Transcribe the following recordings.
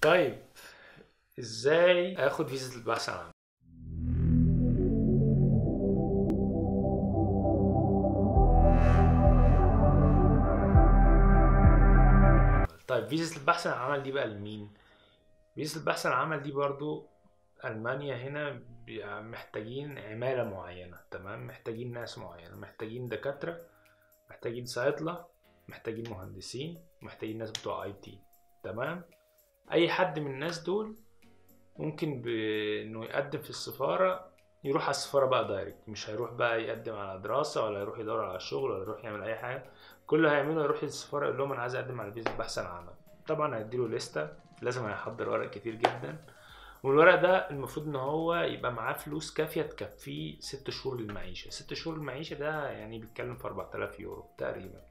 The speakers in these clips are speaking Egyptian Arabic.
طيب ازاي اخد فيزا البحث عن عمل طيب فيزا البحث عن عمل دي بقى لمين فيزا البحث عن عمل دي برضو ألمانيا هنا بي- محتاجين عمالة معينة تمام محتاجين ناس معينة محتاجين دكاترة محتاجين صيادلة محتاجين مهندسين محتاجين ناس بتوع اي تي تمام اي حد من الناس دول ممكن ب... انه يقدم في السفارة يروح على السفارة بقى دايركت مش هيروح بقى يقدم على دراسة ولا يروح يدور على شغل ولا يروح يعمل أي حاجة كل اللي هيعمله يروح للسفارة يقول لهم أنا عايز أقدم على فيزا بحث عن عمل طبعا هيديله لستة لازم هيحضر ورق كتير جدا والورق ده المفروض ان هو يبقى معاه فلوس كافية تكفيه ست شهور للمعيشة ست شهور للمعيشة ده يعني بيتكلم في 4000 يورو تقريبا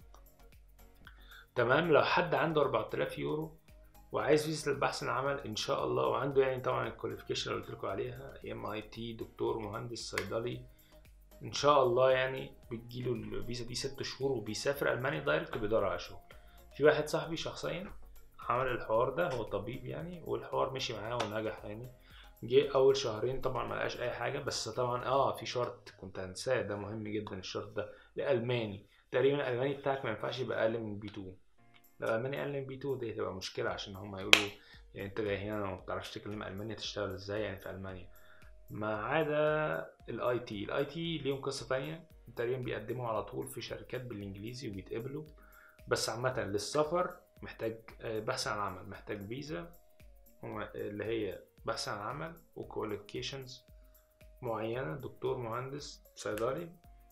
تمام لو حد عنده 4000 يورو وعايز فيزا البحث عن عمل ان شاء الله وعنده يعني طبعا الكواليفيكيشن اللي قلت لكم عليها ام اي تي دكتور مهندس صيدلي ان شاء الله يعني بتجيله الفيزا دي ست شهور وبيسافر المانيا دايركت وبيدور على شغل في واحد صاحبي شخصيا عمل الحوار ده هو طبيب يعني والحوار مشي معاه ونجح يعني جه اول شهرين طبعا ما لقاش اي حاجه بس طبعا اه في شرط كنت هنساه ده مهم جدا الشرط ده الالماني تقريبا الالماني بتاعك ما ينفعش يبقى اقل من بي 2 لو الماني اقل من بي 2 دي هتبقى مشكله عشان هم يقولوا يعني انت جاي هنا ما بتعرفش تتكلم المانيا تشتغل ازاي يعني في المانيا ما عدا الاي تي الاي تي ليهم قصه تانية تقريبا بيقدموا على طول في شركات بالانجليزي وبيتقبلوا بس عامه للسفر محتاج آه، بحث عن عمل محتاج فيزا هو- اللي هي بحث عن عمل وكواليفيكيشنز معينة دكتور مهندس صيدلي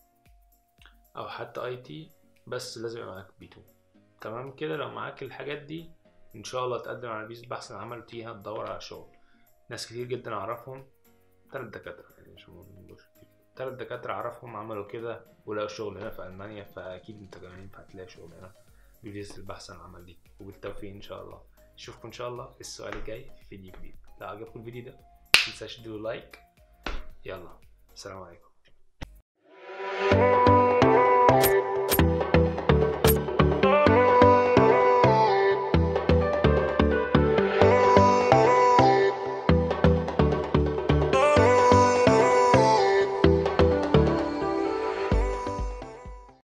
أو حتى أي تي بس لازم يبقى معاك بي 2 تمام كده لو معاك الحاجات دي إن شاء الله تقدم على فيزا بحث عن عمل وتيجي هنا تدور على شغل ناس كتير جدا أعرفهم تلات دكاترة يعني مش مش كتير تلات دكاترة أعرفهم عملوا كده ولقوا شغل هنا في ألمانيا فأكيد أنت كمان ينفع تلاقي شغل هنا بفيزا البحث عن العمل دي وبالتوفيق إن شاء الله اشوفكم ان شاء الله السؤال الجاي في فيديو جديد لو عجبكم الفيديو ده متنساش تدوا لايك يلا السلام عليكم